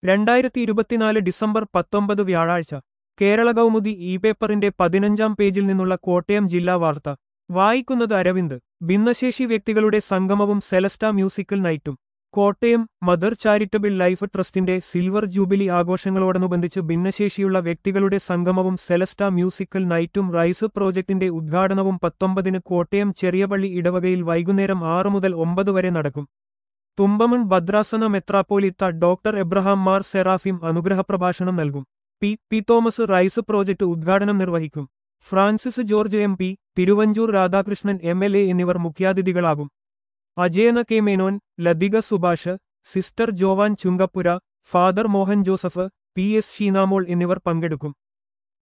രണ്ടായിരത്തി ഇരുപത്തിനാല് ഡിസംബർ പത്തൊമ്പത് വ്യാഴാഴ്ച കേരള കൗമുദി ഇ പേപ്പറിന്റെ പതിനഞ്ചാം പേജിൽ നിന്നുള്ള കോട്ടയം ജില്ലാ വാർത്ത വായിക്കുന്നത് അരവിന്ദ് ഭിന്നശേഷി വ്യക്തികളുടെ സംഗമവും സെലസ്റ്റ മ്യൂസിക്കൽ നൈറ്റും കോട്ടയം മദർ ചാരിറ്റബിൾ ലൈഫ് ട്രസ്റ്റിന്റെ സിൽവർ ജൂബിലി ആഘോഷങ്ങളോടനുബന്ധിച്ച് ഭിന്നശേഷിയുള്ള വ്യക്തികളുടെ സംഗമവും സെലസ്റ്റ മ്യൂസിക്കൽ നൈറ്റും റൈസ് പ്രോജക്ടിന്റെ ഉദ്ഘാടനവും പത്തൊമ്പതിന് കോട്ടയം ചെറിയപള്ളി ഇടവകയിൽ വൈകുന്നേരം ആറു മുതൽ ഒമ്പത് വരെ നടക്കും തുമ്പമൺ ഭദ്രാസന മെത്രാപ്പോലിത്ത ഡോക്ടർ എബ്രഹാം മാർ സെറാഫിം അനുഗ്രഹപ്രഭാഷണം നൽകും P P Thomas rice project ഉദ്ഘാടനം നിർവഹിക്കും Francis George M P Thiruvanchoor Radhakrishnan M L A എന്നിവർ മുഖ്യാതിഥികളാകും അജയന K Menon Lathika Subhash sister Joan Chunkappura father Mohan Joseph P S Sheenamol എന്നിവർ പങ്കെടുക്കും